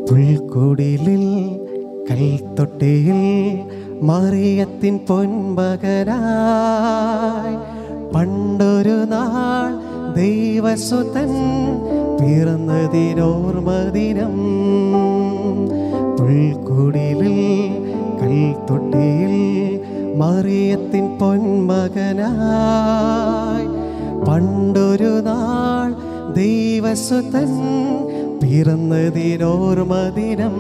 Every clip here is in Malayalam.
പുൽക്കുടിലിൽ കൽത്തൊട്ടിയിൽ മറിയത്തിൻ പൊൻമകനായി പണ്ടൊരു നാൾ ദൈവസുതൻ പിറന്നതിനോർമദിനം പുൽക്കുടിലിൽ കൽത്തൊട്ടിയിൽ മറിയത്തിൻ പൊൻമകനായി പണ്ടൊരു നാൾ ദൈവസുതൻ പിറന്നതിനോർമദിനം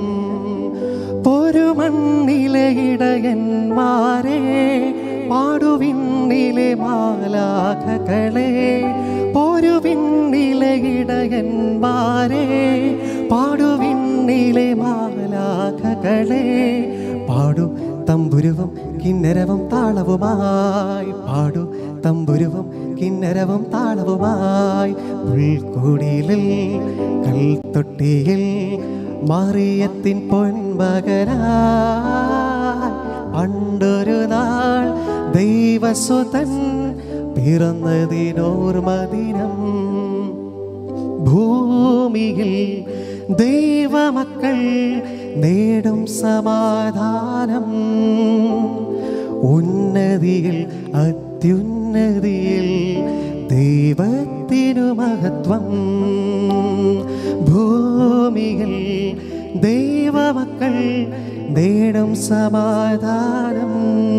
പൊരുമണ്ണിലെ ഇടയന്മാരെ പാടുവിണ്ണിലെ മാലാഖകളെ പൊരുവിണ്ണിലെ ഇടയന്മാരെ പാടുവിണ്ണിലെ മാലാഖകളെ പാടു തമ്പുരുവും കിന്നരവും താളവുമായി പാടു തമ്പുരുവും കിന്നരവും താളവുമായി പുൽക്കുടിലിൽ കൽത്തൊട്ടിയിൽ മറിയത്തിൻ പൊൻമകനായി പണ്ടൊരു നാൾ ദൈവസുതൻ പിറന്നതിനോർമദിനം ഭൂമിയിൽ ദൈവമക്കൾ നേടും സമാധാനം ഉന്നതിയിൽ അത്യുന്നതിയിൽ ദൈവത്തിനു മഹത്വം ഭൂമിയിൽ ദൈവമക്കൾ നേടും സമാധാനം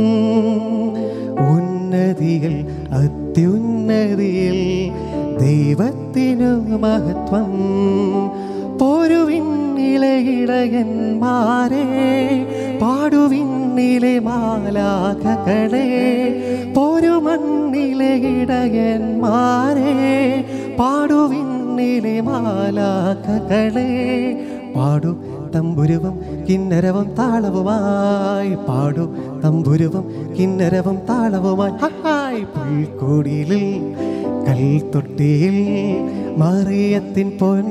ഉന്നതിയിൽ അത്യുന്നതിയിൽ ദൈവത്തിനു മഹത്വം പോരുവിന്നിലെ ഇടയന്മാരെ പാടുവിന്നിലെ മാലാഖകളെ പോരുമണ്ണിലെ ഇടയന്മാരെ പാടുവിന്നിലെ മാലാഖകളെ പാടു തമ്പുരുവും കിന്നരവും താളവുമായി പാടു തമ്പുരുവും കിന്നരവും താളവുമായി ഹായ് പുൽക്കൊടിയിൽ കൽത്തൊട്ടിയിൽ മറിയത്തിൻ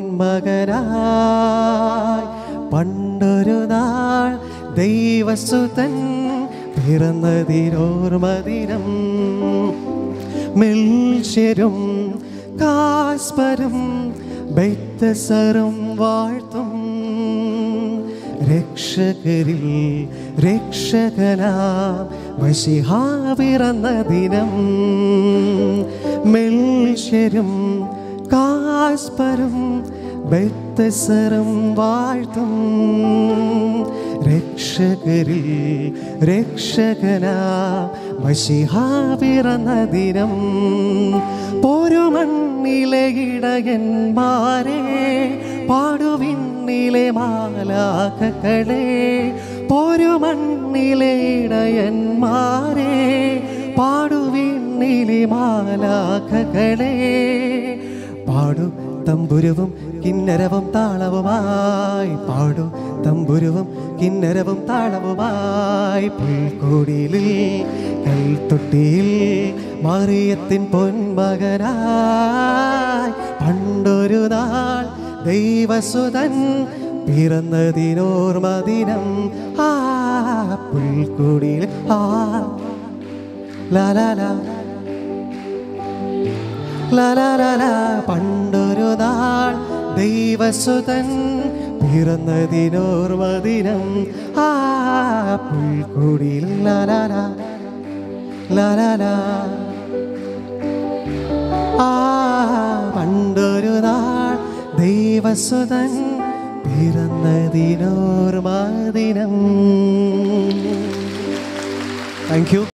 പൊന്മകനായി പണ്ടൊരു നാൾ ദൈവസുതൻ പിറന്നതിരോർമദിനം മെൽഷ്യരും കാസ്പരും ബെത്തസറും വാഴ്ത്തും രക്ഷകരിൽ രക്ഷകനാം വശിഹാ പിറന്ന ദിനം മെൽഷ്യരും കാസ്പരും ബെത്തസറും വാഴ്ത്തും രക്ഷകരിൽ രക്ഷകനാം വശിഹാ പിറന്ന ദിനം പോരുമണ്ണിലെ ഇടയന്മാരെ പാടുവിണ്ണിലെ മാലാഖകളെ പോരുമണ്ണിലെ ഇടയന്മാരെ പാടുവിണ്ണിലെ മാലാഖകളെ പാടു തമ്പുരുവും കിന്നരവും താളവുമായി പാടു തമ്പുരുവും കിന്നരവും താളവുമായി പുൽക്കൊടിയിൽ കൽത്തൊട്ടിയിൽ മറിയത്തിൻ പൊന്മകനായി പണ്ടൊരു നാൾ ദൈവസുതൻ പിറന്നതിനോർമദിനം ആ പുൽക്കൊടിയിൽ ആ ലാ ലാ ലാ ലലലല പണ്ടൊരു നാൾ ദൈവസുതൻ പിറന്നതിനോർമദിനം ആ പുൽക്കുടിയിൽ ലലല ലലല ആ പണ്ടൊരു നാൾ ദൈവസുതൻ പിറന്നതിനോർമദിനം താങ്ക് യു